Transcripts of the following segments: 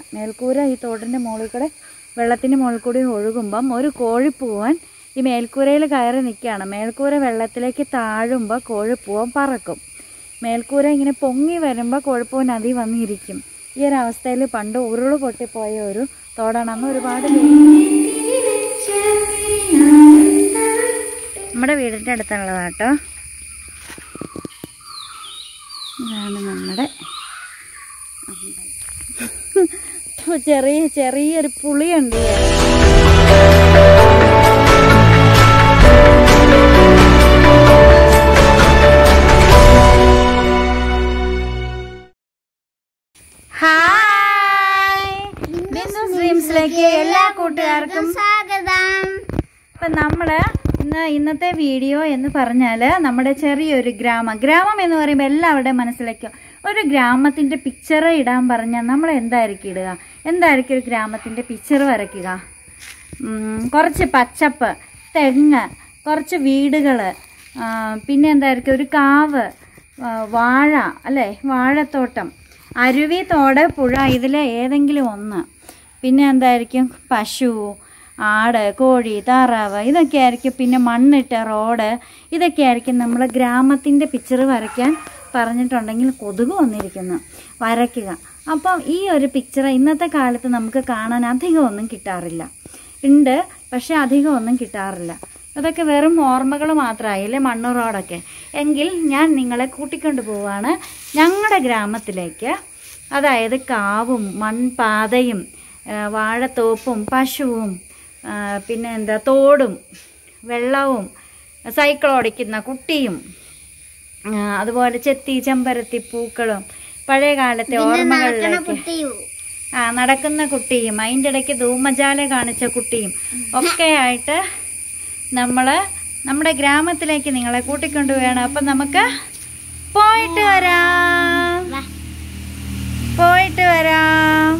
മേൽക്കൂര ഈ തോടിൻ്റെ മുകളിൽ കൂടെ വെള്ളത്തിൻ്റെ മുകളിൽ കൂടി ഒഴുകുമ്പം ഒരു കോഴിപ്പൂവൻ ഈ മേൽക്കൂരയിൽ കയറി നിൽക്കുകയാണ് മേൽക്കൂര വെള്ളത്തിലേക്ക് താഴുമ്പോൾ കോഴിപ്പൂവൻ പറക്കും മേൽക്കൂര ഇങ്ങനെ പൊങ്ങി വരുമ്പോൾ കോഴിപ്പൂവൻ അതിൽ വന്നിരിക്കും ഈ ഒരു അവസ്ഥയിൽ പണ്ട് ഉരുള് പൊട്ടിപ്പോയ ഒരു തോടാണ് അന്ന് ഒരുപാട് പേര് നമ്മുടെ വീടിൻ്റെ അടുത്തുള്ളതാട്ടോ ഇതാണ് നമ്മുടെ അമ്പലം. ഓ, ചെറിയ ചെറിയൊരു പുളിയുണ്ട് ഇതിൽ. ഹായ് ബിന്ദു ഡ്രീംസിലേക്ക് എല്ലാ കൂട്ടുകാർക്കും സ്വാഗതം ഇപ്പം നമ്മൾ ഇന്ന് ഇന്നത്തെ വീഡിയോ എന്ന് പറഞ്ഞാൽ നമ്മുടെ ചെറിയൊരു ഗ്രാമം ഗ്രാമം എന്ന് പറയുമ്പോൾ എല്ലാവരുടെയും മനസ്സിലേക്ക് ഒരു ഗ്രാമത്തിൻ്റെ പിക്ചർ ഇടാൻ പറഞ്ഞാൽ നമ്മൾ എന്തായിരിക്കും ഇടുക എന്തായിരിക്കും ഒരു ഗ്രാമത്തിൻ്റെ പിക്ചർ വരയ്ക്കുക ഉം, കുറച്ച് പച്ചപ്പ് തെങ്ങ് കുറച്ച് വീടുകൾ പിന്നെ എന്തായിരിക്കും ഒരു കാവ് ആ, വാഴ അല്ലേ വാഴത്തോട്ടം അരുവി തോട് പുഴ ഇതിലെ ഏതെങ്കിലും ഒന്ന് പിന്നെ എന്തായിരിക്കും പശു ആട് കോഴി താറാവ് ഇതൊക്കെ ആയിരിക്കും പിന്നെ മണ്ണിട്ട റോഡ് ഇതൊക്കെ ആയിരിക്കും നമ്മൾ ഗ്രാമത്തിൻ്റെ പിക്ചർ വരയ്ക്കാൻ പറഞ്ഞിട്ടുണ്ടെങ്കിൽ കൊതുക് വന്നിരിക്കുന്നു വരയ്ക്കുക അപ്പം ഈ ഒരു പിക്ചർ ഇന്നത്തെ കാലത്ത് നമുക്ക് കാണാൻ അധികം ഒന്നും കിട്ടാറില്ല ഉണ്ട് പക്ഷെ അധികം ഒന്നും കിട്ടാറില്ല അതൊക്കെ വെറും ഓർമ്മകൾ മാത്രമായില്ലേ മണ്ണ് റോഡൊക്കെ എങ്കിൽ ഞാൻ നിങ്ങളെ കൂട്ടിക്കൊണ്ട് പോവാണ് ഞങ്ങളുടെ ഗ്രാമത്തിലേക്ക് അതായത് കാവും മൺപാതയും ആ, വാഴത്തോപ്പും പശുവും ആ, പിന്നെ എന്താ തോടും വെള്ളവും സൈക്കിൾ ഓടിക്കുന്ന കുട്ടിയും ആ, അതുപോലെ ചെത്തി ചെമ്പരത്തി പൂക്കളും പഴയ കാലത്തെ ഓർമ്മകളിലേക്ക് കുട്ടിയും ആ നടക്കുന്ന കുട്ടിയും അതിൻ്റെ ഇടയ്ക്ക് ധൂമജാല കാണിച്ച കുട്ടിയും ഒക്കെ ആയിട്ട് നമ്മൾ നമ്മുടെ ഗ്രാമത്തിലേക്ക് നിങ്ങളെ കൂട്ടിക്കൊണ്ടു വേണം അപ്പം നമുക്ക് പോയിട്ട് വരാം പോയിട്ട് വരാം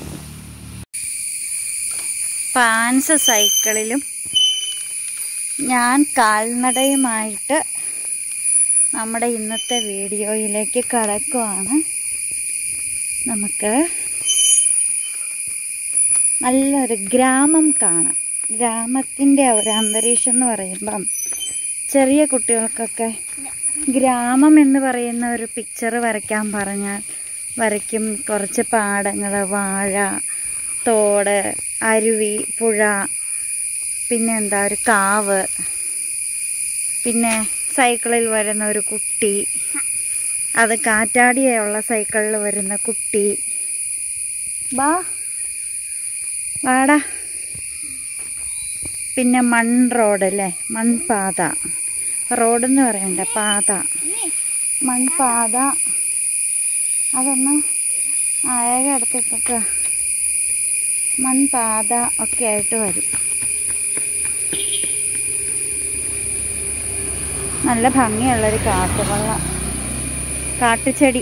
പാൻസ് സൈക്കിളിലും ഞാൻ കാൽനടയുമായിട്ട് നമ്മുടെ ഇന്നത്തെ വീഡിയോയിലേക്ക് കടക്കുവാണ് നമുക്ക് നല്ലൊരു ഗ്രാമം കാണാം ഗ്രാമത്തിൻ്റെ ഒരു അന്തരീക്ഷം എന്ന് പറയുമ്പം ചെറിയ കുട്ടികൾക്കൊക്കെ ഗ്രാമം എന്ന് പറയുന്ന ഒരു പിക്ചർ വരയ്ക്കാൻ പറഞ്ഞാൽ വരയ്ക്കും കുറച്ച് പാടങ്ങൾ വാഴ തോട് അരുവി പുഴ പിന്നെ എന്താ ഒരു കാവ് പിന്നെ സൈക്കിളിൽ വരുന്ന ഒരു കുട്ടി അത് കാറ്റാടിയുള്ള സൈക്കിളിൽ വരുന്ന കുട്ടി ബാ വാടാ പിന്നെ മൺ റോഡ് അല്ലേ മൺപാത റോഡെന്ന് പറയണ്ട പാത മൺപാത അതൊന്ന് ആയക എടുത്തിട്ടൊക്കെ മൺപാത ഒക്കെ ആയിട്ട് വരും നല്ല ഭംഗിയുള്ളൊരു കാട്ടുവെള്ളം കാട്ടുചെടി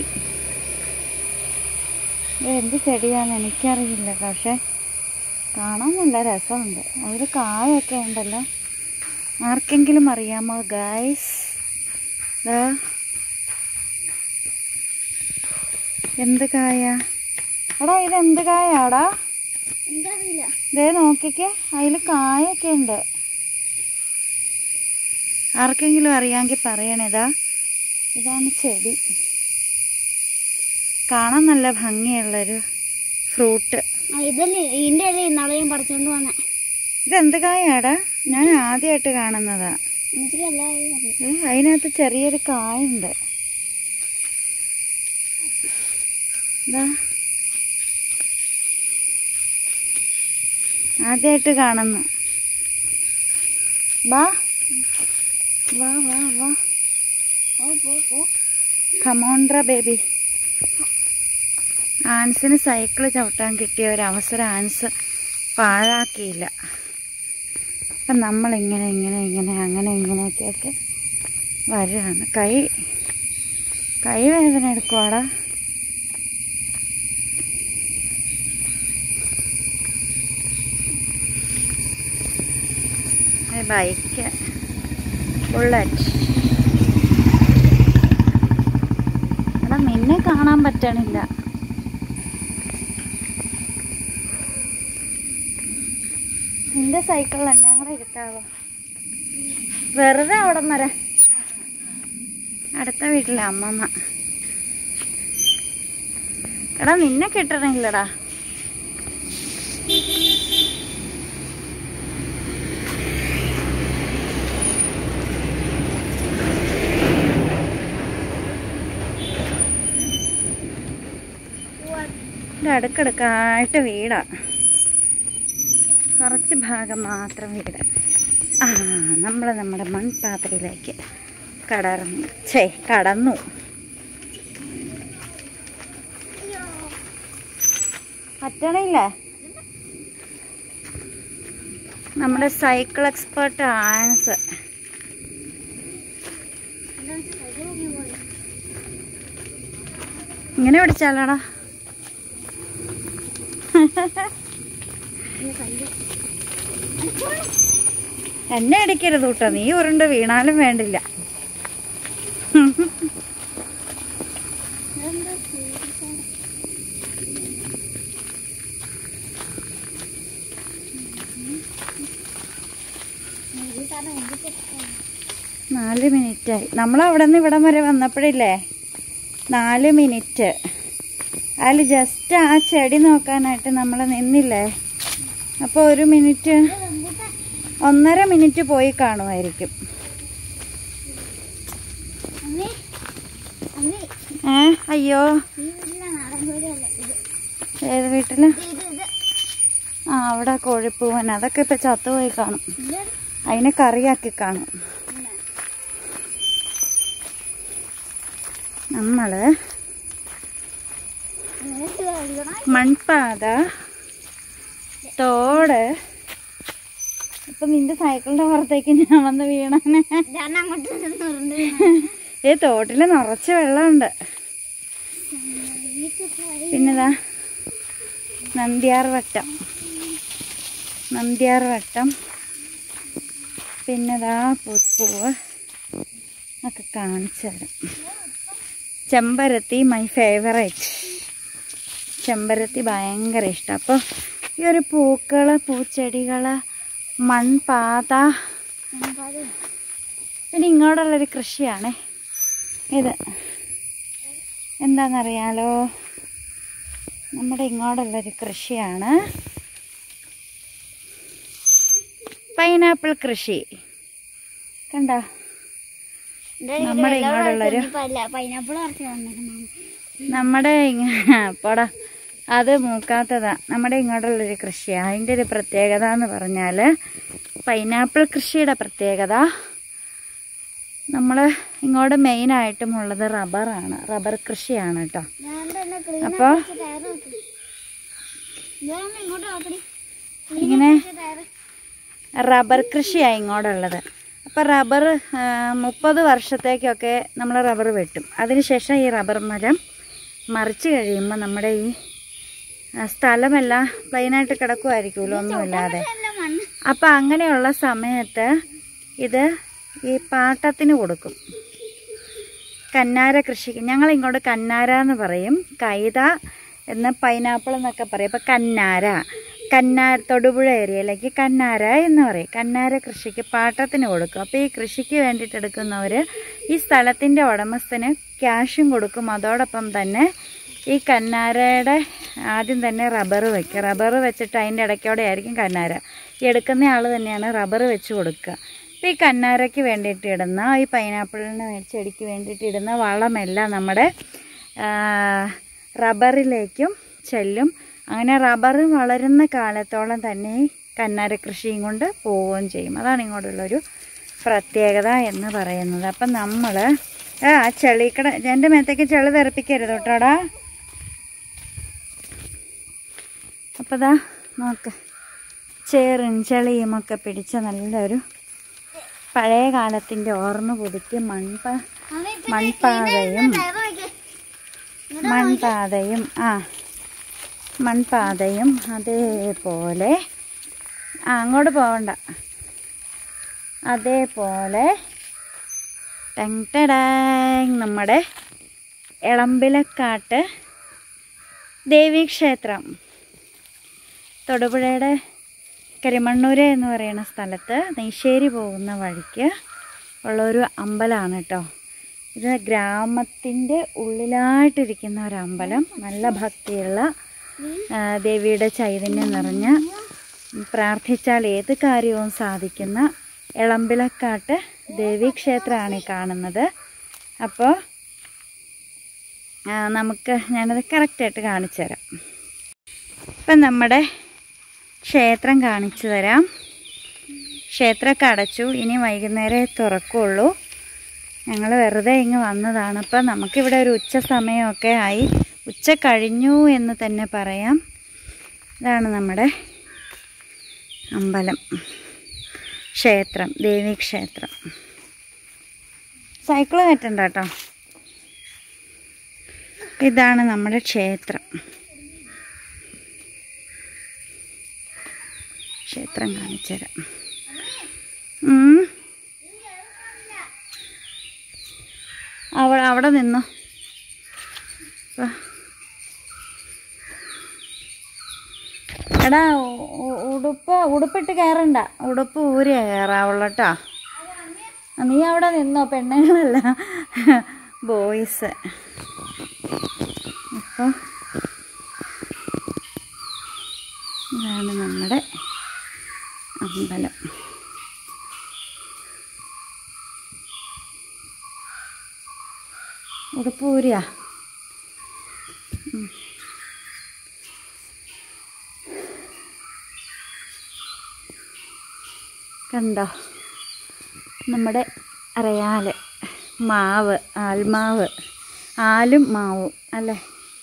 ഇത് എന്ത് ചെടിയാണെന്ന് എനിക്കറിയില്ല പക്ഷെ കാണാൻ നല്ല രസമുണ്ട് അതിൽ കായൊക്കെ ഉണ്ടല്ലോ ആർക്കെങ്കിലും അറിയാമോ ഗായ്സ് എന്ത് കായ എടാ ഇത് എന്ത് കായാടാ എനിക്കറിയില്ല ദേ നോക്കിക്കേ അതിൽ കായൊക്കെ ഉണ്ട് ആർക്കെങ്കിലും അറിയാമെങ്കിൽ പറയണേതാ ഇതാണ് ചെടി കാണാൻ നല്ല ഭംഗിയുള്ളൊരു ഫ്രൂട്ട് ആ, ഇതല്ലേ ഇതിന്റെ അല്ലേ ഇന്നാളെ ഞാൻ പറിച്ചോണ്ട് വന്നേ ഇതെന്ത് കായാടാ ഞാൻ ആദ്യമായിട്ട് കാണുന്നതാ എനിക്ക് എല്ലാവരും അറിയാം ഏ, അതിനകത്ത് ചെറിയൊരു കായുണ്ട് ഇതാ ആദ്യമായിട്ട് കാണുന്നു വാ വാ വാ വാ ഓ പോ പോ കമോണ്ട്ര ബേബി ആൻസിന് സൈക്കിൾ ചവിട്ടാൻ കിട്ടിയ ഒരു അവസരം ആൻസ് പാഴാക്കിയില്ല അപ്പം നമ്മളിങ്ങനെ ഇങ്ങനെ ഇങ്ങനെ അങ്ങനെ ഇങ്ങനെയൊക്കെയൊക്കെ വരികയാണ് കൈ കൈ വേദന എടുക്കുവാടാ ബൈക്ക് ബുള്ളറ്റ് എടാ നിന്നെ കാണാൻ പറ്റണില്ല നിന്റെ സൈക്കിൾ തന്നെ കൂടെ ഇരുത്താവോ വെറുതെ അവിടെ വരെ അടുത്ത വീട്ടിലെ അമ്മമ്മ എടാ നിന്നെ കിട്ടണില്ലടാ ഇത് അടുക്കടുക്കായിട്ട് വീടാ കുറച്ച് ഭാഗം മാത്രം വീട് ആ നമ്മൾ നമ്മുടെ മൺപാത്രയിലേക്ക് കടർന്നു ഛേ കടന്നു പറ്റണില്ല നമ്മുടെ സൈക്കിൾ എക്സ്പേർട്ട് ആൻസ് ഇങ്ങനെ പിടിച്ചാലോടാ എന്നെ അടിക്കരുത് കേട്ടോ നീ ഉരുണ്ട് വീണാലും വേണ്ടില്ല നാല് മിനിറ്റായി നമ്മൾ അവിടെ നിന്ന് ഇവിടം വരെ വന്നപ്പോഴില്ലേ നാല് മിനിറ്റ് അതിൽ ജസ്റ്റ് ആ ചെടി നോക്കാനായിട്ട് നമ്മൾ നിന്നില്ലേ അപ്പോൾ ഒരു മിനിറ്റ് ഒന്നര മിനിറ്റ് പോയി കാണുമായിരിക്കും അമ്മേ അമ്മേ ഏ അയ്യോ ഈ വീട്ടിലെ നാടൻ കോഴിയല്ല ഇത് ഏത് വീട്ടില് ഇത് ഇത് ആ അവിടെ കോഴിപ്പൂവൻ അതൊക്കെ ഇപ്പൊ ചത്തുപോയി കാണും ഇത് അതിനെ കറിയാക്കി കാണും ഇങ്ങനെ. നമ്മള് അങ്ങനെ ഇത് കഴിക്കണം. മൺപാത തോട് ഇപ്പൊ നിന്റെ സൈക്കിളിന്റെ പുറത്തേക്ക് ഞാൻ വന്ന് വീണാനെ ഞാൻ അങ്ങോട്ട് നിന്ന് ഉരുണ്ട് വീണു. ഏ തോട്ടില് നിറച്ച് വെള്ളമുണ്ട് വീട്ടിൽ പോയി പിന്നെതാ നന്ദ്യാർ വട്ടം നന്ദ്യാർ വട്ടം പിന്നെതാ പൂപ്പൂവ് ഒക്കെ കാണിച്ചു തരാം ചെമ്പരത്തി മൈ ഫേവറേറ്റ് ചെമ്പരത്തി ഭയങ്കര ഇഷ്ടം അപ്പോൾ ഈ ഒരു പൂക്കൾ പൂച്ചെടികൾ മൺപാത ഒരുപാട് പിന്നെ ഇങ്ങോട്ടുള്ളൊരു കൃഷിയാണേ ഇത് എന്താണെന്നറിയാലോ നമ്മുടെ ഇങ്ങോട്ടുള്ളൊരു കൃഷിയാണ് പൈനാപ്പിൾ കൃഷി കണ്ടോ എൻ്റെ നമ്മുടെ വെള്ളം ഇങ്ങോട്ടുള്ളൊരു- ഇപ്പൊ അല്ല പൈനാപ്പിൾ പറിച്ച് വന്നേക്കണം നമ്മുടെ ഇങ്ങ- പോടാ അത് മൂക്കാത്തതാ നമ്മുടെ ഇങ്ങോട്ടുള്ളൊരു കൃഷിയാണ് അതിൻ്റെ ഒരു പ്രത്യേകത എന്ന് പറഞ്ഞാൽ പൈനാപ്പിൾ കൃഷിയുടെ പ്രത്യേകത നമ്മൾ ഇങ്ങോട്ട് മെയിനായിട്ടും ഉള്ളത് റബ്ബറാണ് റബ്ബർ കൃഷിയാണ് കേട്ടോ ഞാൻ തന്നെ ക്ലീൻ അപ്പൊ? ടയർ നോക്കി ഞാൻ ഇങ്ങോട്ട് നോക്കടി ഇങ്ങനെ ടയർ റബ്ബർ കൃഷിയാണ് ഇങ്ങോട്ടുള്ളത് അപ്പോൾ റബ്ബർ മുപ്പത് വർഷത്തേക്കൊക്കെ നമ്മൾ റബ്ബർ വെട്ടും അതിനുശേഷം ഈ റബ്ബർ മരം മറിച്ച് കഴിയുമ്പോൾ നമ്മുടെ ഈ ആ, സ്ഥലമെല്ലാം പ്ലെയിനായിട്ട് കിടക്കുമായിരിക്കുമല്ലോ ഒന്നുമില്ലാതെ അല്ല മണ്ണ് അപ്പം അങ്ങനെയുള്ള സമയത്ത് ഇത് ഈ പാട്ടത്തിന് കൊടുക്കും കന്നാര കൃഷിക്ക് ഞങ്ങൾ ഇങ്ങോട്ട് കന്നാര എന്ന് പറയും കൈത എന്ന് പൈനാപ്പിൾ എന്നൊക്കെ പറയും അപ്പം കന്നാര കന്നാര തൊടുപുഴ ഏരിയയിലേക്ക് കന്നാര എന്ന് പറയും കന്നാര കൃഷിക്ക് പാട്ടത്തിന് കൊടുക്കും അപ്പോൾ ഈ കൃഷിക്ക് വേണ്ടിയിട്ട് എടുക്കുന്നവർ ഈ സ്ഥലത്തിൻ്റെ ഉടമസ്ഥന് ക്യാഷും കൊടുക്കും അതോടൊപ്പം തന്നെ ഈ കന്നാരയുടെ ആദ്യം തന്നെ റബ്ബർ വെക്കുക റബ്ബർ വെച്ചിട്ട് അതിൻ്റെ ഇടയ്ക്കോടെ ആയിരിക്കും കന്നാര ഈ എടുക്കുന്ന ആൾ തന്നെയാണ് റബ്ബർ വെച്ച് കൊടുക്കുക അപ്പോൾ ഈ കന്നാരയ്ക്ക് വേണ്ടിയിട്ട് ഇടുന്ന ഈ പൈനാപ്പിളിന് ചെടിക്ക് വേണ്ടിയിട്ട് ഇടുന്ന വളമെല്ലാം നമ്മുടെ ആ, റബ്ബറിലേക്കും ചെല്ലും അങ്ങനെ റബ്ബർ വളരുന്ന കാലത്തോളം തന്നെ ഈ കന്നാര കൃഷിയും കൊണ്ട് പോവുകയും ചെയ്യും അതാണ് ഇങ്ങോട്ടുള്ളൊരു പ്രത്യേകത എന്ന് പറയുന്നത് അപ്പം നമ്മൾ ആ ചെളിക്കട എൻ്റെ മേത്തേക്ക് ചെളി തെറിപ്പിക്കരുത് കേട്ടോടാ അപ്പോൾ ദാ നോക്ക് ചേറും ചെളിയും ഒക്കെ പിടിച്ച നല്ലൊരു പഴയ കാലത്തിൻ്റെ ഓർമ്മ പുതുക്കി മൺപ അമ്മ ഇപ്പൊ മൺപാതയും ടയർ നോക്കി മൺപാതയും ആ മൺപാതയും അതേപോലെ ആ അങ്ങോട്ട് പോകണ്ട അതേപോലെ ടങ് ടടാങ് നമ്മുടെ എളമ്പിലക്കാട്ട് ദേവീക്ഷേത്രം തൊടുപുഴയുടെ കരിമണ്ണൂര് എന്ന് പറയുന്ന സ്ഥലത്ത് നെയ്ശ്ശേരി പോകുന്ന വഴിക്ക് ഉള്ളൊരു അമ്പലമാണ് കേട്ടോ ഇത് ഗ്രാമത്തിൻ്റെ ഉള്ളിലായിട്ടിരിക്കുന്ന ഒരു അമ്പലം നല്ല ഭക്തിയുള്ള ആ, ദേവിയുടെ ചൈതന്യം നിറഞ്ഞ പ്രാർത്ഥിച്ചാൽ ഏത് കാര്യവും സാധിക്കുന്ന എളമ്പിലക്കാട്ട് ദേവീക്ഷേത്രമാണ് ഈ കാണുന്നത് അപ്പോൾ നമുക്ക് ഞാനത് കറക്റ്റായിട്ട് കാണിച്ചു തരാം ഇപ്പം നമ്മുടെ ക്ഷേത്രം കാണിച്ചു തരാം ക്ഷേത്രമൊക്കെ അടച്ചു ഇനി വൈകുന്നേരം തുറക്കുള്ളൂ ഞങ്ങൾ വെറുതെ ഇങ്ങ് വന്നതാണ് അപ്പം നമുക്കിവിടെ ഒരു ഉച്ച സമയമൊക്കെ ആയി ഉച്ച കഴിഞ്ഞു എന്ന് തന്നെ പറയാം ഇതാണ് നമ്മുടെ അമ്പലം ക്ഷേത്രം ദേവീക്ഷേത്രം സൈക്കിള് കയറ്റണ്ട കേട്ടോ ഇതാണ് നമ്മുടെ ക്ഷേത്രം ക്ഷേത്രം കാണിച്ചു തരാം ഉം. അവിടെ അവിടെ നിന്നോ വാ. എടാ ഉ- ഉ- ഉടുപ്പ് ഉടുപ്പിട്ട് കയറണ്ട ഉടുപ്പ് ഊരിയാ കയറാവുള്ളൂ കേട്ടോ നീ അവിടെ നിന്നോ പെണ്ണുങ്ങളല്ല ബോയ്സ് അപ്പോൾ ഇതാണ് നമ്മുടെ അമ്പലം ഉടുപ്പ് ഊരിയാ ഉം. കണ്ടോ നമ്മുടെ അറയാല് മാവ് ആൽമാവ് ആലും മാവും അല്ലേ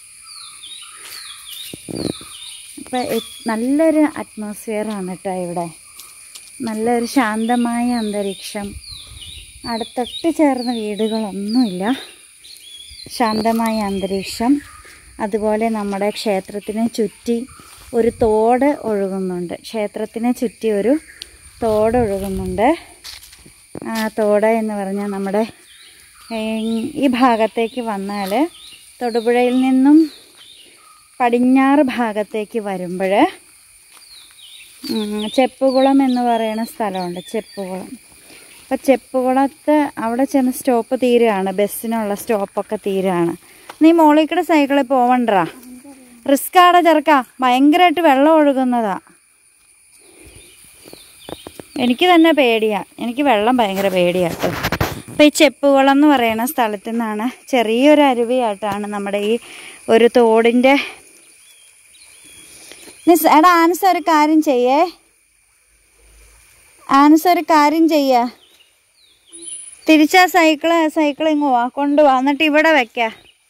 അപ്പം നല്ലൊരു അറ്റ്മോസ്ഫിയറാണ് കേട്ടോ ഇവിടെ നല്ലൊരു ശാന്തമായ അന്തരീക്ഷം അടുത്തൊട്ട് ചേർന്ന വീടുകളൊന്നുമില്ല ശാന്തമായ അന്തരീക്ഷം അതുപോലെ നമ്മുടെ ക്ഷേത്രത്തിനെ ചുറ്റി ഒരു തോട് ഒഴുകുന്നുണ്ട് ക്ഷേത്രത്തിനെ ചുറ്റി ഒരു തോട് ഒഴുകുന്നുണ്ട് ആ തോട് എന്ന് പറഞ്ഞാൽ നമ്മുടെ ഏ- ഈ ഭാഗത്തേക്ക് വന്നാൽ തൊടുപുഴയിൽ നിന്നും പടിഞ്ഞാറ് ഭാഗത്തേക്ക് വരുമ്പോൾ ചെപ്പുകുളം എന്ന് പറയുന്ന സ്ഥലമുണ്ട് ചെപ്പുകുളം അപ്പോൾ ചെപ്പുകുളത്ത് അവിടെ ചെന്ന് സ്റ്റോപ്പ് തീരുകയാണ് ബസ്സിനുള്ള സ്റ്റോപ്പൊക്കെ തീരുകയാണ് നീ മോളിൽ കൂടെ സൈക്കിളിൽ പോവണ്ടറാ റിസ്ക് ആടെ ചെറുക്ക ഭയങ്കരമായിട്ട് വെള്ളം ഒഴുകുന്നതാ എനിക്ക് തന്നെ പേടിയാ എനിക്ക് വെള്ളം ഭയങ്കര പേടിയാട്ടോ അപ്പോൾ ഈ ചെപ്പുകുളം എന്ന് പറയുന്ന സ്ഥലത്തു നിന്നാണ് ചെറിയൊരു അരുവിയായിട്ടാണ് നമ്മുടെ ഈ ഒരു തോടിൻ്റെ നിസ് എടാ ആൻസ് ഒരു കാര്യം ചെയ്യേ ആൻസ് ഒരു കാര്യം ചെയ്യ തിരിച്ചാ സൈക്കിള് സൈക്കിൾ ഇങ്ങ് പോവാ കൊണ്ടുപോവാ എന്നിട്ട് ഇവിടെ വെക്ക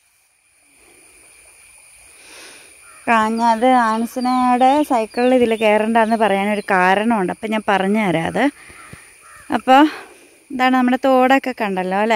കാഞ്ഞത് ആൻസിനോട് സൈക്കിളിൽ ഇതിൽ കയറണ്ടെന്ന് പറയാനൊരു കാരണമുണ്ട് അപ്പം ഞാൻ പറഞ്ഞു തരാം അത് അപ്പോൾ ഇതാണ് നമ്മുടെ തോടൊക്കെ കണ്ടല്ലോ അല്ലേ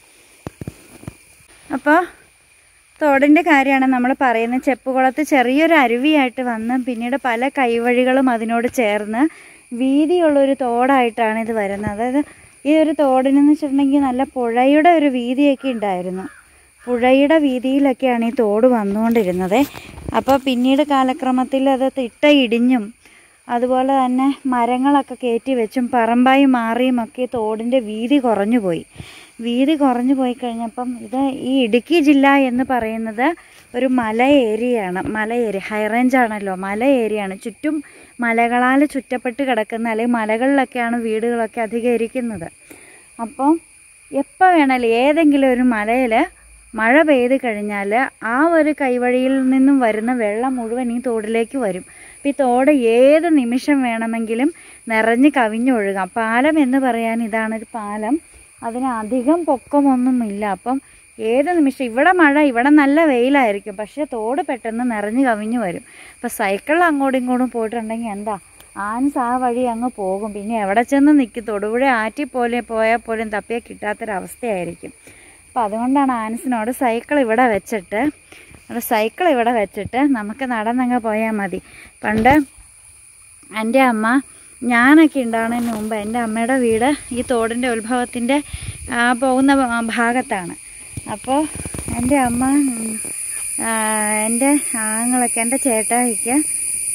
അപ്പോൾ തോടിൻ്റെ കാര്യമാണ് നമ്മൾ പറയുന്നത് ചെപ്പുകുളത്ത് ചെറിയൊരു അരുവിയായിട്ട് വന്ന് പിന്നീട് പല കൈവഴികളും അതിനോട് ചേർന്ന് വീതിയുള്ളൊരു തോടായിട്ടാണ് ഇത് വരുന്നത് അതായത് ഈ ഒരു തോടിനെന്ന് വെച്ചിട്ടുണ്ടെങ്കിൽ നല്ല പുഴയുടെ ഒരു വീതിയൊക്കെ ഉണ്ടായിരുന്നു പുഴയുടെ വീതിയിലൊക്കെയാണ് ഈ തോട് വന്നുകൊണ്ടിരുന്നത് അപ്പോൾ പിന്നീട് കാലക്രമത്തിൽ അത് തിട്ട ഇടിഞ്ഞും അതുപോലെ തന്നെ മരങ്ങളൊക്കെ കയറ്റി വെച്ചും പറമ്പായി മാറിയും ഒക്കെ ഈ തോടിൻ്റെ വീതി കുറഞ്ഞു പോയി വീതി കുറഞ്ഞു പോയി കഴിഞ്ഞപ്പം ഇത് ഈ ഇടുക്കി ജില്ല എന്ന് പറയുന്നത് ഒരു മല ഏരിയയാണ് മല ഏരിയ ഹൈ റേഞ്ച് ആണല്ലോ മല ഏരിയയാണ് ചുറ്റും മലകളാൽ ചുറ്റപ്പെട്ട് കിടക്കുന്ന അല്ലെങ്കിൽ മലകളിലൊക്കെയാണ് വീടുകളൊക്കെ അധികം ഇരിക്കുന്നത് അപ്പോൾ എപ്പോൾ വേണേലും ഏതെങ്കിലും ഒരു മലയിൽ മഴ പെയ്ത് കഴിഞ്ഞാൽ ആ ഒരു കൈവഴിയിൽ നിന്നും വരുന്ന വെള്ളം മുഴുവൻ ഈ തോടിലേക്ക് വരും അപ്പോൾ ഈ തോട് ഏത് നിമിഷം വേണമെങ്കിലും നിറഞ്ഞ് കവിഞ്ഞൊഴുകാം പാലം എന്ന് പറയാൻ ഇതാണൊരു പാലം അതിന് അധികം പൊക്കമൊന്നുമില്ല അപ്പം ഏത് നിമിഷം ഇവിടെ മഴ ഇവിടെ നല്ല വെയിലായിരിക്കും പക്ഷേ തോട് പെട്ടെന്ന് നിറഞ്ഞ് കവിഞ്ഞു വരും അപ്പോൾ സൈക്കിളിൽ അങ്ങോട്ടും ഇങ്ങോട്ടും പോയിട്ടുണ്ടെങ്കിൽ എന്താ ആൻസ് ആ വഴി അങ്ങ് പോകും പിന്നെ എവിടെ ചെന്ന് നിൽക്കും തൊടുപുഴ ആറ്റി പോലെ പോയാൽ പോലും തപ്പിയാൽ കിട്ടാത്തൊരവസ്ഥയായിരിക്കും അപ്പോൾ അതുകൊണ്ടാണ് ആൻസിനോട് സൈക്കിൾ ഇവിടെ വെച്ചിട്ട് അവിടെ സൈക്കിൾ ഇവിടെ വെച്ചിട്ട് നമുക്ക് നടന്നങ്ങ് പോയാൽ മതി പണ്ട് എൻ്റെ അമ്മ ഞാനൊക്കെ ഉണ്ടാകുന്നതിന് മുമ്പ് എൻ്റെ അമ്മയുടെ വീട് ഈ തോടിൻ്റെ ഉത്ഭവത്തിൻ്റെ ആ, പോകുന്ന ഭ- ഭാഗത്താണ് അപ്പോൾ എൻ്റെ അമ്മ ഉം, ആ, എൻ്റെ ആങ്ങളൊക്കെ എൻ്റെ ചേട്ടായിക്ക്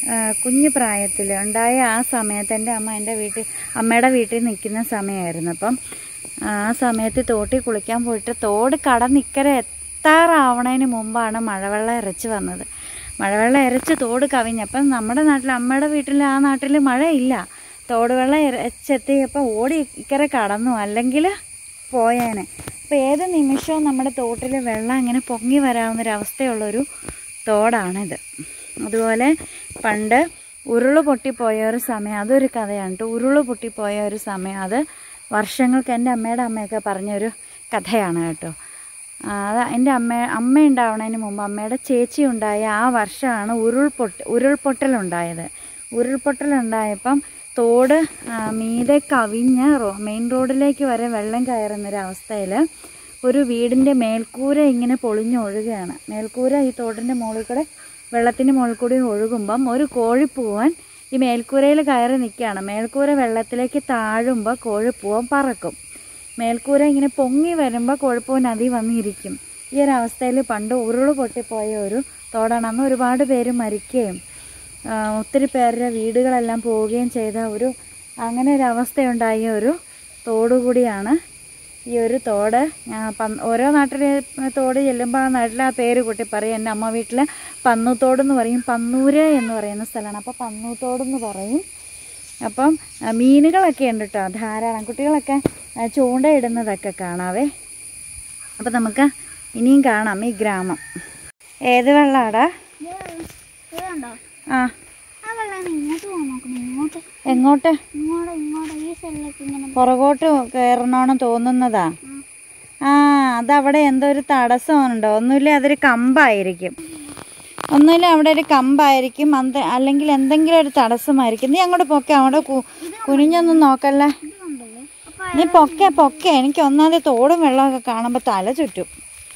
ആ, കുഞ്ഞു പ്രായത്തിൽ ഉണ്ടായ ആ സമയത്ത് എൻ്റെ അമ്മ എൻ്റെ വീട്ടിൽ അമ്മയുടെ വീട്ടിൽ നിൽക്കുന്ന സമയമായിരുന്നു അപ്പം ആ സമയത്ത് തോട്ടിൽ കുളിക്കാൻ പോയിട്ട് തോട് കടന്നിക്കരെ എത്താറാവണതിന് മുമ്പാണ് മഴവെള്ളം ഇരച്ച് വന്നത് മഴവെള്ളം ഇരച്ച് തോട് കവിഞ്ഞപ്പം നമ്മുടെ നാട്ടിൽ അമ്മയുടെ വീട്ടിൽ ആ നാട്ടിൽ മഴയില്ല തോട് വെള്ളം ഇരച്ചെത്തിയപ്പോൾ ഓടി ഇക്കരെ കടന്നു അല്ലെങ്കിൽ പോയേനെ അപ്പോൾ ഏത് നിമിഷവും നമ്മുടെ തോട്ടിൽ വെള്ളം ഇങ്ങനെ പൊങ്ങി വരാവുന്നൊരവസ്ഥയുള്ളൊരു തോടാണിത് അതുപോലെ പണ്ട് ഉരുള് പൊട്ടിപ്പോയ ഒരു സമയം അതൊരു കഥയാണ് കേട്ടോ ഉരുള് പൊട്ടിപ്പോയ ഒരു സമയം അത് വർഷങ്ങൾക്ക് എൻ്റെ അമ്മയുടെ അമ്മയൊക്കെ പറഞ്ഞൊരു കഥയാണ് കേട്ടോ ആ, അത് എൻ്റെ അമ്മ അമ്മ ഉണ്ടാവണതിന് മുമ്പ് അമ്മയുടെ ചേച്ചി ഉണ്ടായ ആ വർഷമാണ് ഉരുൾപൊട്ട് ഉരുൾപൊട്ടലുണ്ടായത് ഉരുൾപൊട്ടലുണ്ടായപ്പം തോട് ആ, മീതെ കവിഞ്ഞ് റോ മെയിൻ റോഡിലേക്ക് വരെ വെള്ളം കയറുന്നൊരവസ്ഥയിൽ ഒരു വീടിൻ്റെ മേൽക്കൂര ഇങ്ങനെ പൊളിഞ്ഞൊഴുകുകയാണ് മേൽക്കൂര ഈ തോടിൻ്റെ മുകളിൽ കൂടെ വെള്ളത്തിന് മുകളിൽ കൂടി ഒഴുകുമ്പം ഒരു കോഴിപ്പൂവൻ ഈ മേൽക്കൂരയിൽ കയറി നിൽക്കുകയാണ് മേൽക്കൂര വെള്ളത്തിലേക്ക് താഴുമ്പോൾ കോഴിപ്പൂവൻ പറക്കും മേൽക്കൂര ഇങ്ങനെ പൊങ്ങി വരുമ്പോൾ കോഴിപ്പൂവൻ അതിൽ വന്നിരിക്കും ഈ ഒരു അവസ്ഥയിൽ പണ്ട് ഉരുള് പൊട്ടിപ്പോയ ഒരു തോടാണ് അന്ന് ഒരുപാട് പേര് മരിക്കുകയും ആ, ഒത്തിരി പേരുടെ വീടുകളെല്ലാം പോവുകയും ചെയ്ത ഒരു അങ്ങനെ ഒരു അവസ്ഥയുണ്ടായ ഒരു തോട് കൂടിയാണ് ഈ ഒരു തോട് ഞാൻ പന്ന് ഓരോ നാട്ടിലെ തോട് ചെല്ലുമ്പോൾ ആ നാട്ടിലെ ആ പേര് കൂട്ടി പറയും എൻ്റെ അമ്മ വീട്ടിൽ പന്നൂത്തോട് എന്ന് പറയും പന്നൂര് എന്ന് പറയുന്ന സ്ഥലമാണ് അപ്പോൾ പന്നൂത്തോടെന്ന് പറയും അപ്പം ആ, മീനുകളൊക്കെ ഉണ്ട് കേട്ടോ ധാരാളം കുട്ടികളൊക്കെ ആ, ചൂണ്ടയിടുന്നതൊക്കെ കാണാവേ അപ്പം നമുക്ക് ഇനിയും കാണാം ഈ ഗ്രാമം ഏത് വെള്ളമാടാ ഇതുണ്ടോ ആ ആ വെള്ളം ഇങ്ങോട്ട് പോകാൻ നോക്കണം ഇങ്ങോട്ട് എങ്ങോട്ട് ഇങ്ങോട്ട് ഇങ്ങോട്ട് ഈ സൈഡിലേക്ക് ഇങ്ങനെ പുറകോട്ട് കയറണമെന്ന് തോന്നുന്നതാ ആ അതവിടെ എന്തോ ഒരു തടസ്സമുണ്ടോ ഒന്നുമില്ല അതൊരു കമ്പായിരിക്കും ഒന്നുമില്ല അവിടെ ഒരു കമ്പായിരിക്കും അത് അല്ലെങ്കിൽ എന്തെങ്കിലും ഒരു തടസ്സമായിരിക്കും നീ അങ്ങോട്ട് പൊക്കെ അവിടെ കു- കുനിഞ്ഞൊന്നും നോക്കല്ലേ ഇത് കണ്ടല്ലേ അപ്പൊ നീ പൊക്കെ പൊക്കെ എനിക്ക് ഒന്നാമത് തോടും വെള്ളമൊക്കെ കാണുമ്പോൾ തല ചുറ്റും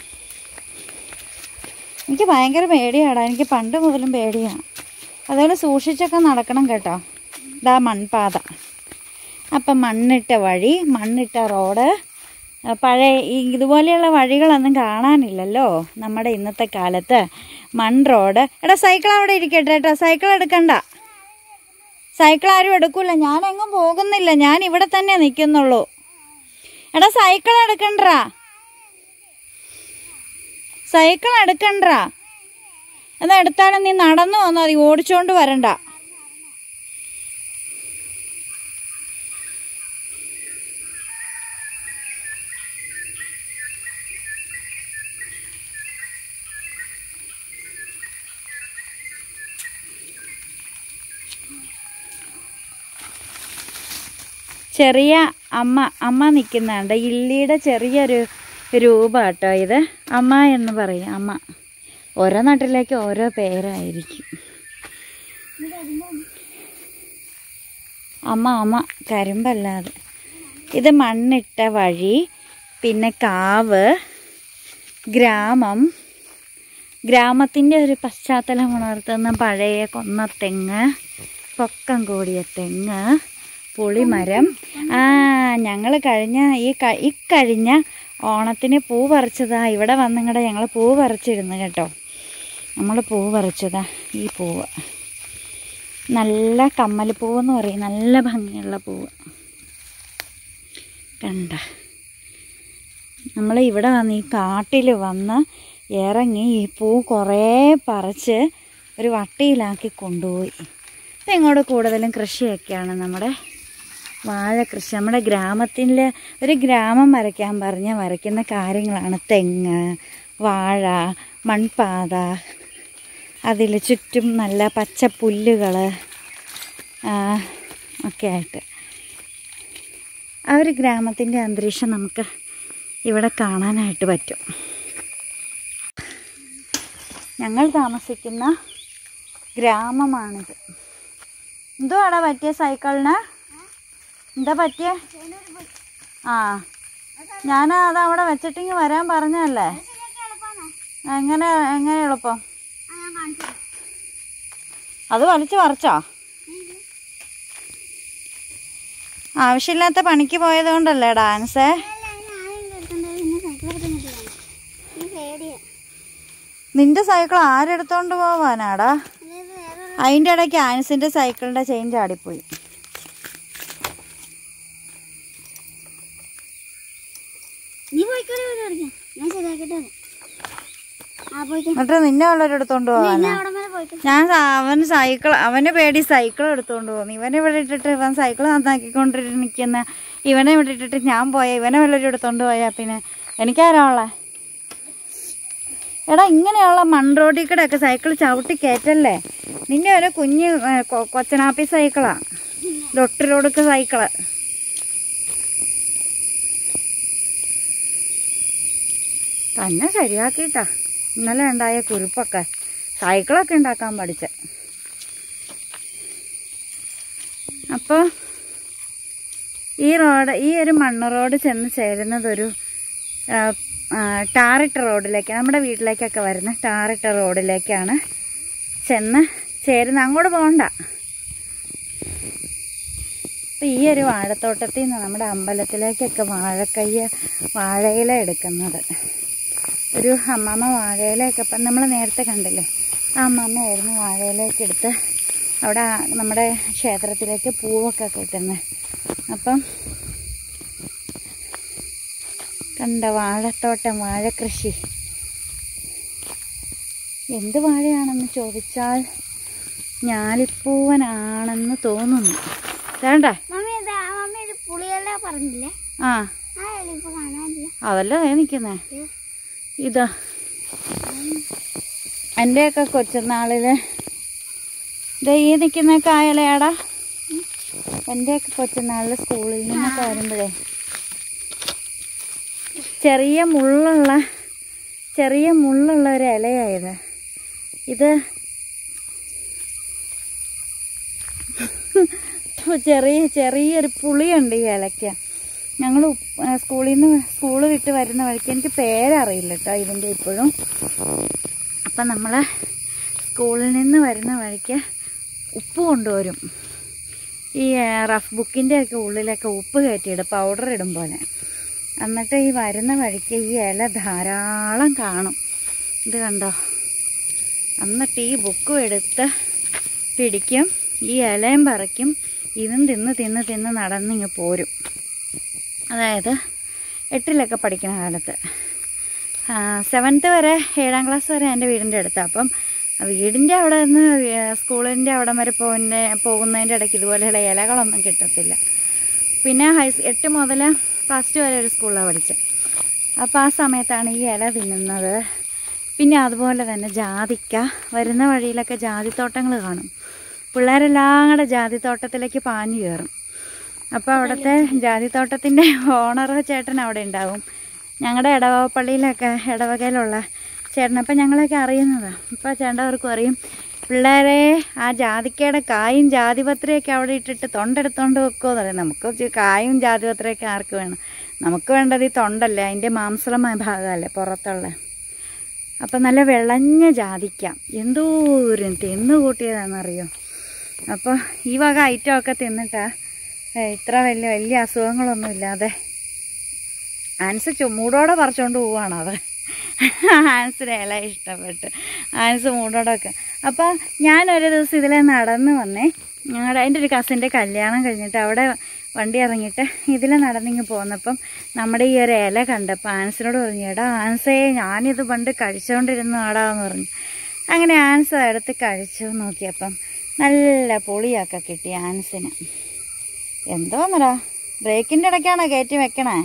എനിക്ക് ഭയങ്കര പേടിയാടാ എനിക്ക് പണ്ട് മുതലും പേടിയാണ് അതുപോലെ സൂക്ഷിച്ചൊക്കെ നടക്കണം കേട്ടോ ഇതാ മൺപാത അപ്പം മണ്ണിട്ട വഴി മണ്ണിട്ട റോഡ് ആ, പഴയ ഈ ഇതുപോലെയുള്ള വഴികളൊന്നും കാണാനില്ലല്ലോ നമ്മുടെ ഇന്നത്തെ കാലത്ത് മൺ റോഡ് എടാ സൈക്കിൾ അവിടെ ഇരിക്കട്ടെ കേട്ടോ സൈക്കിൾ എടുക്കണ്ട സൈക്കിൾ ആരും എടുക്കൂല ഞാൻ എങ്ങും പോകുന്നില്ല ഞാൻ ഇവിടെ തന്നെ നിൽക്കുന്നുള്ളൂ എടാ സൈക്കിൾ എടുക്കണ്ടാ സൈക്കിൾ എടുക്കണ്ടാ എന്നാ എടുത്താലും നീ നടന്നു വന്നാൽ മതി ഓടിച്ചോണ്ട് വരണ്ട ചെറിയ അമ്മ അമ്മ നിൽക്കുന്നുണ്ട് ഇല്ലിയുടെ ചെറിയൊരു രൂപം കേട്ടോ ഇത് അമ്മ എന്ന് പറയും അമ്മ ഓരോ നാട്ടിലേക്ക് ഓരോ പേരായിരിക്കും അമ്മ അമ്മ കരിമ്പല്ലാതെ ഇത് മണ്ണിട്ട വഴി പിന്നെ കാവ് ഗ്രാമം ഗ്രാമത്തിൻ്റെ ഒരു പശ്ചാത്തലം ഉണർത്തുന്ന പഴയ കൊന്നത്തെങ്ങ് പൊക്കം കൂടിയ തെങ്ങ് പുളിമരം ആ ഞങ്ങൾ കഴിഞ്ഞ ഈ ക- ഇക്കഴിഞ്ഞ ഓണത്തിന് പൂ പറിച്ചതാ ഇവിടെ വന്നിങ്ങടെ ഞങ്ങൾ പൂ പറിച്ചിരുന്നു കേട്ടോ നമ്മൾ പൂ പറിച്ചതാ ഈ പൂവ് നല്ല കമ്മൽപ്പൂവെന്ന് പറയും നല്ല ഭംഗിയുള്ള പൂവ് കണ്ട നമ്മൾ ഇവിടെ വന്ന് ഈ കാട്ടിൽ വന്ന് ഇറങ്ങി ഈ പൂ കുറേ പറിച്ച് ഒരു വട്ടിയിലാക്കി കൊണ്ടുപോയി ഇപ്പം ഇങ്ങോട്ട് കൂടുതലും കൃഷിയൊക്കെയാണ് നമ്മുടെ വാഴ കൃഷി നമ്മുടെ ഗ്രാമത്തിൽ ഒരു ഗ്രാമം വരയ്ക്കാൻ പറഞ്ഞ വരയ്ക്കുന്ന കാര്യങ്ങളാണ് തെങ്ങ് വാഴ മൺപാത അതിൽ ചുറ്റും നല്ല പച്ച പുല്ലുകൾ ഒക്കെ ആയിട്ട് ആ ഒരു ഗ്രാമത്തിൻ്റെ അന്തരീക്ഷം നമുക്ക് ഇവിടെ കാണാനായിട്ട് പറ്റും ഞങ്ങൾ താമസിക്കുന്ന ഗ്രാമമാണിത് എന്തുവാടാ പറ്റിയ സൈക്കിളിന് എന്താ പറ്റിയ ആ ഞാൻ അത് അവിടെ വെച്ചിട്ടിങ്ങ് വരാൻ പറഞ്ഞല്ലേ എങ്ങനെ എങ്ങനെ എളുപ്പം ആ ഞാൻ കാണിച്ചു അത് വലിച്ചു പറിച്ചോ ആവശ്യമില്ലാത്ത പണിക്ക് പോയത് കൊണ്ടല്ലേ ഡാൻസ് നിന്റെ സൈക്കിൾ ആരെടുത്തോണ്ട് പോവാനാടാ അതിൻ്റെ ഇടയ്ക്ക് ആൻസിൻ്റെ സൈക്കിളിൻ്റെ ചെയിൻ ചാടിപ്പോയി നീ പോയിക്കോളി പോയി കളിക്കാം ഞാൻ ശരിയാക്കിട്ട് വരാം ആ പോയിക്കോ എന്നിട്ട് നിന്നെ ഉള്ളവരെടുത്തോണ്ട് നീ പോവാനാ അവിടെ വരെ പോയിക്കോ ഞാൻ സ- അവന് സൈക്കിൾ അവന് പേടി സൈക്കിൾ എടുത്തോണ്ട് പോകുന്നു ഇവനെ ഇവിടെ ഇട്ടിട്ട് ഇവൻ സൈക്കിൾ നന്നാക്കിക്കൊണ്ടിട്ട് നിൽക്കുന്ന ഇവനെ ഇവിടെ ഇട്ടിട്ട് ഞാൻ പോയ ഇവനെ വല്ലവരും എടുത്തോണ്ട് പോയാ പിന്നെ എനിക്കാരാ ഉള്ളെ എടാ ഇങ്ങനെയുള്ള മൺറോഡിൽ കൂടെ ഒക്കെ സൈക്കിൾ ചവിട്ടി കയറ്റല്ലേ നിന്റെ ഒരു കുഞ്ഞ് ഏ, കൊ- കൊച്ചനാപ്പി സൈക്കിളാ ഡൊട്ടിലോടുക്ക് സൈക്കിള് തന്നെ ശരിയാക്കിട്ടാ ഇന്നലെ ഉണ്ടായ കുരുപ്പൊക്കെ സൈക്കിളൊക്കെ ഉണ്ടാക്കാൻ പഠിച്ച അപ്പോൾ ഈ റോഡ് ഈ ഒരു മണ്ണ് റോഡ് ചെന്ന് ചേരുന്നത് ഒരു ആ, ആ, ടാറിട്ട റോഡിലേക്ക് നമ്മുടെ വീട്ടിലേക്കൊക്കെ വരുന്ന ടാറിട്ട റോഡിലേക്കാണ് ചെന്ന് ചേരുന്നത് അങ്ങോട്ട് പോകണ്ട അപ്പം ഈ ഒരു വാഴത്തോട്ടത്തിൽ നിന്ന് നമ്മുടെ അമ്പലത്തിലേക്കൊക്കെ വാഴക്കയ്യ വാഴയില എടുക്കുന്നത് ഒരു അമ്മമ്മ വാഴയിലയൊക്കെ ഇപ്പം നമ്മൾ നേരത്തെ കണ്ടില്ലേ ആ അമ്മമ്മയായിരുന്നു വാഴയിലേക്ക് എടുത്ത് അവിടെ ആ നമ്മുടെ ക്ഷേത്രത്തിലേക്ക് പൂവൊക്കെ കെട്ടുന്നത് അപ്പം കണ്ട വാഴത്തോട്ടം വാഴക്കൃഷി എന്ത് വാഴയാണെന്ന് ചോദിച്ചാൽ ഞാലിപ്പൂവനാണെന്ന് തോന്നുന്നു വേണ്ട മമ്മി ഇത് ആ മമ്മി ഒരു പുളിയല്ല പറഞ്ഞില്ലേ ആ ആ ഇല ഇപ്പൊ കാണാനില്ല അതല്ലേ നിൽക്കുന്നേ ഇതാ എൻ്റെയൊക്കെ കൊച്ചുനാളില് ദേ ഈ നിൽക്കുന്ന കായലയാടാ എൻ്റെയൊക്കെ കൊച്ചുനാളിൽ സ്കൂളിൽ നിന്നൊക്കെ വരുമ്പോഴേ ചെറിയ മുള്ളുള്ള ചെറിയ മുള്ളുള്ള ഒരു ഇലയായത് ഇത് ചെറിയ ചെറിയൊരു പുളിയുണ്ട് ഈ ഇലയ്ക്ക് ഞങ്ങൾ സ്കൂളിൽ നിന്ന് സ്കൂൾ വിട്ട് വരുന്ന വഴിക്ക് എനിക്ക് പേരറിയില്ല കേട്ടോ ഇതിൻ്റെ ഇപ്പോഴും അപ്പം നമ്മൾ സ്കൂളിൽ നിന്ന് വരുന്ന വഴിക്ക് ഉപ്പ് കൊണ്ടുവരും ഈ ആ, റഫ് ബുക്കിൻ്റെ ഒക്കെ ഉള്ളിലൊക്കെ ഉപ്പ് കയറ്റിയിടും പൗഡർ ഇടും പോലെ എന്നിട്ട് ഈ വരുന്ന വഴിക്ക് ഈ ഇല ധാരാളം കാണും ഇത് കണ്ടോ എന്നിട്ട് ഈ ബുക്കും എടുത്ത് പിടിക്കും ഈ ഇലയും പറിക്കും ഇതും തിന്ന് തിന്ന് തിന്ന് നടന്നിങ്ങ് പോരും അതായത് എട്ടിലൊക്കെ പഠിക്കുന്ന കാലത്ത് സെവൻത്ത് വരെ ഏഴാം ക്ലാസ് വരെ എൻ്റെ വീടിൻ്റെ അടുത്താണ് അപ്പം വീടിൻ്റെ അവിടെ നിന്ന് സ്കൂളിൻ്റെ അവിടം വരെ പോകുന്ന പോകുന്നതിൻ്റെ ഇടയ്ക്ക് ഇതുപോലെയുള്ള ഇലകളൊന്നും കിട്ടത്തില്ല പിന്നെ ഹൈ എട്ട് മുതൽ പ്ലസ് ടു വരെ ഒരു സ്കൂളിലാണ് പഠിച്ചത് അപ്പോൾ ആ സമയത്താണ് ഈ ഇല തിന്നുന്നത് പിന്നെ അതുപോലെ തന്നെ ജാതിക്ക വരുന്ന വഴിയിലൊക്കെ ജാതിത്തോട്ടങ്ങൾ കാണും പിള്ളേരെല്ലാം കൂടെ ജാതിത്തോട്ടത്തിലേക്ക് പാഞ്ഞു കയറും അപ്പോൾ അവിടുത്തെ ജാതിത്തോട്ടത്തിൻ്റെ ഓണർ ചേട്ടൻ അവിടെ ഉണ്ടാവും ഞങ്ങളുടെ ഇടവപ്പള്ളിയിലൊക്കെ ഇടവകയിലുള്ള ചേട്ടൻ അപ്പം ഞങ്ങളൊക്കെ അറിയുന്നതാണ് അപ്പോൾ ചേട്ടവർക്കും അറിയും പിള്ളേരെ ആ ജാതിക്കയുടെ കായും ജാതിപത്രിയൊക്കെ അവിടെ ഇട്ടിട്ട് തൊണ്ടെടുത്തോണ്ട് വെക്കുമോ എന്ന് പറയും നമുക്ക് ചി- കായും ജാതിപത്രിയൊക്കെ ആർക്ക് വേണം നമുക്ക് വേണ്ടത് ഈ തൊണ്ടല്ലേ അതിൻ്റെ മാംസളമായ ഭാഗമല്ലേ പുറത്തുള്ള അപ്പം നല്ല വിളഞ്ഞ ജാതിക്ക എന്തോരം തിന്നു കൂട്ടിയതാണെന്നറിയോ അപ്പോൾ ഈ വക ഐറ്റമൊക്കെ തിന്നിട്ടാ ഏ, ഇത്ര വലിയ വലിയ അസുഖങ്ങളൊന്നും ഇല്ലാതെ ആൻസ് ചുമൂടോടെ പറിച്ചോണ്ട് പോവാണ് അത് ആൻസിന് ഇല ഇഷ്ടപ്പെട്ട് ആൻസ് മൂടോടൊക്കെ അപ്പോൾ ഞാനൊരു ദിവസം ഇതിലെ നടന്ന് വന്നേ ഞങ്ങളുടെ എൻ്റെ ഒരു കസിൻ്റെ കല്യാണം കഴിഞ്ഞിട്ട് അവിടെ വണ്ടി ഇറങ്ങിയിട്ട് ഇതിലെ നടന്നിങ്ങ് പോന്നപ്പം നമ്മുടെ ഈ ഒരു ഇല കണ്ടപ്പോൾ ആൻസിനോട് പറഞ്ഞു എടാ ആൻസേ ഞാനിത് പണ്ട് കഴിച്ചുകൊണ്ടിരുന്നു ആടാന്ന് പറഞ്ഞു അങ്ങനെ ആൻസ് എടുത്ത് കഴിച്ചു നോക്കിയപ്പം നല്ല പൊളിയൊക്കെ കിട്ടി ആൻസിന് എന്തോന്നടാ ബ്രേക്കിൻ്റെ ഇടയ്ക്കാണോ കയറ്റി വെക്കണേ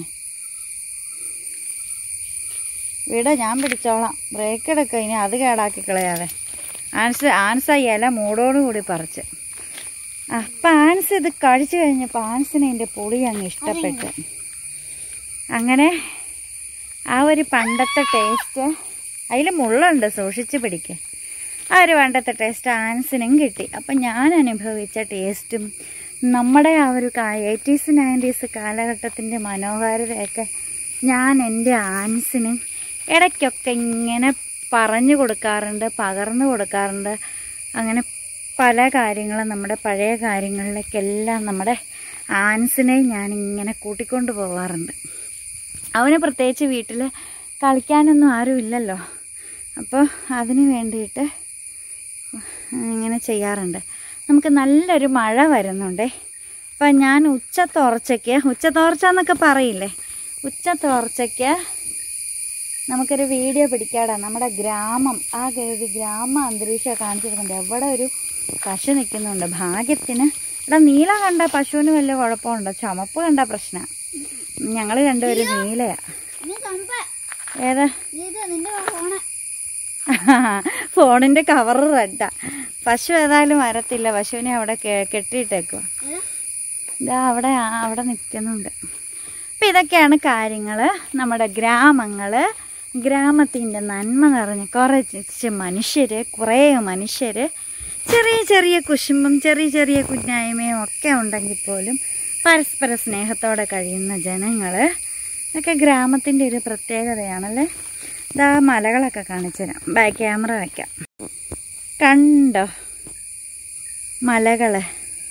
വിട ഞാൻ പിടിച്ചോളാം ബ്രേക്ക് എടുക്കുക ഇനി അത് കേടാക്കി കളയാതെ ആൻസ് ആൻസ് ആ ഇല മൂടോടുകൂടി പറിച്ച് അപ്പം ആൻസ് ഇത് കഴിച്ചു കഴിഞ്ഞപ്പോൾ ആൻസിന് എൻ്റെ പുളി അങ്ങ് ഇഷ്ടപ്പെട്ടു അങ്ങനെ ആ ഒരു പണ്ടത്തെ ടേസ്റ്റ് അതിൽ മുള്ളുണ്ട് സൂക്ഷിച്ച് പിടിക്കുക ആ ഒരു പണ്ടത്തെ ടേസ്റ്റ് ആൻസിനും കിട്ടി അപ്പം ഞാൻ അനുഭവിച്ച ടേസ്റ്റും നമ്മുടെ ആ ഒരു എയ്റ്റീസ് നയൻറ്റീസ് കാലഘട്ടത്തിൻ്റെ മനോഹാരിതയൊക്കെ ഞാൻ എൻ്റെ ആൻസിന് ഇടയ്ക്കൊക്കെ ഇങ്ങനെ പറഞ്ഞു കൊടുക്കാറുണ്ട് പകർന്നു കൊടുക്കാറുണ്ട് അങ്ങനെ പല കാര്യങ്ങളും നമ്മുടെ പഴയ കാര്യങ്ങളിലേക്കെല്ലാം നമ്മുടെ ആൻസിനെ ഞാനിങ്ങനെ കൂട്ടിക്കൊണ്ട് പോവാറുണ്ട് അവന് പ്രത്യേകിച്ച് വീട്ടിൽ കളിക്കാനൊന്നും ആരും ഇല്ലല്ലോ അപ്പോൾ അതിന് വേണ്ടിയിട്ട് ഇങ്ങനെ ചെയ്യാറുണ്ട് നമുക്ക് നല്ലൊരു മഴ വരുന്നുണ്ടേ അപ്പം ഞാൻ ഉച്ചത്തോർച്ചയ്ക്ക് ഉച്ചത്തോർച്ച എന്നൊക്കെ പറയില്ലേ ഉച്ചത്തോർച്ചയ്ക്ക് നമുക്കൊരു വീഡിയോ പിടിക്കാടാ നമ്മുടെ ഗ്രാമം ആ ഒരു ഗ്രാമ അന്തരീക്ഷം കാണിച്ചിട്ടുണ്ട് എവിടെ ഒരു പശു നിൽക്കുന്നുണ്ട് ഭാഗ്യത്തിന് ഇവിടെ നീല കണ്ട പശുവിന് വലിയ കുഴപ്പമുണ്ടോ ചുമപ്പ് കണ്ട പ്രശ്നമാണ് ഞങ്ങൾ രണ്ടുപേരും നീലയാ നീ തമ്പ ഏതാ ഇത് നിന്റെ ഫോണ് ഫോണിൻ്റെ കവർ റെഡാ പശു ഏതായാലും വരത്തില്ല പശുവിനെ അവിടെ കെ- കെട്ടിയിട്ടേക്കുക ഏതാ ഇതാ അവിടെ ആ- അവിടെ നിൽക്കുന്നുണ്ട് അപ്പം ഇതൊക്കെയാണ് കാര്യങ്ങൾ നമ്മുടെ ഗ്രാമങ്ങൾ ഗ്രാമത്തിൻ്റെ നന്മ നിറഞ്ഞ കുറച്ച് മനുഷ്യർ കുറേ മനുഷ്യർ ചെറിയ ചെറിയ കുശുമ്പും ചെറിയ ചെറിയ കുഞ്ഞായ്മയും ഒക്കെ ഉണ്ടെങ്കിൽ പോലും പരസ്പര സ്നേഹത്തോടെ കഴിയുന്ന ജനങ്ങൾ ഇതൊക്കെ ഗ്രാമത്തിൻ്റെ ഒരു പ്രത്യേകതയാണല്ലേ ഇതാ മലകളൊക്കെ കാണിച്ചു തരാം ബാക്ക് ക്യാമറ വയ്ക്കാം കണ്ടോ മലകൾ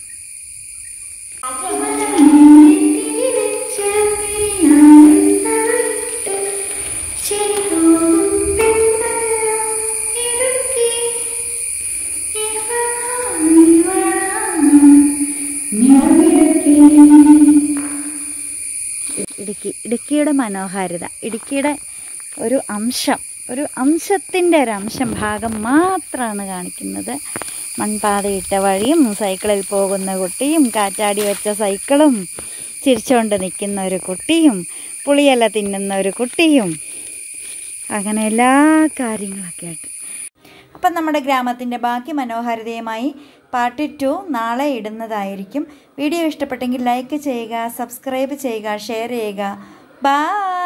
ഇടുക്കി ഇടുക്കിയുടെ മനോഹാരിത ഇടുക്കിയുടെ ഒരു അംശം ഒരു അംശത്തിൻ്റെ ഒരു അംശം ഭാഗം മാത്രമാണ് കാണിക്കുന്നത് മൺപാതയിട്ട വഴിയും സൈക്കിളിൽ പോകുന്ന കുട്ടിയും കാറ്റാടി വെച്ച സൈക്കിളും ചിരിച്ചുകൊണ്ട് നിൽക്കുന്ന ഒരു കുട്ടിയും പുളിയില തിന്നുന്ന ഒരു കുട്ടിയും അങ്ങനെ എല്ലാ കാര്യങ്ങളൊക്കെ ആയിട്ട് അപ്പം നമ്മുടെ ഗ്രാമത്തിൻ്റെ ബാക്കി മനോഹാരിതയുമായി പാർട്ട് ടു നാളെ ഇടുന്നതായിരിക്കും വീഡിയോ ഇഷ്ടപ്പെട്ടെങ്കിൽ ലൈക്ക് ചെയ്യുക സബ്സ്ക്രൈബ് ചെയ്യുക ഷെയർ ചെയ്യുക ബായ്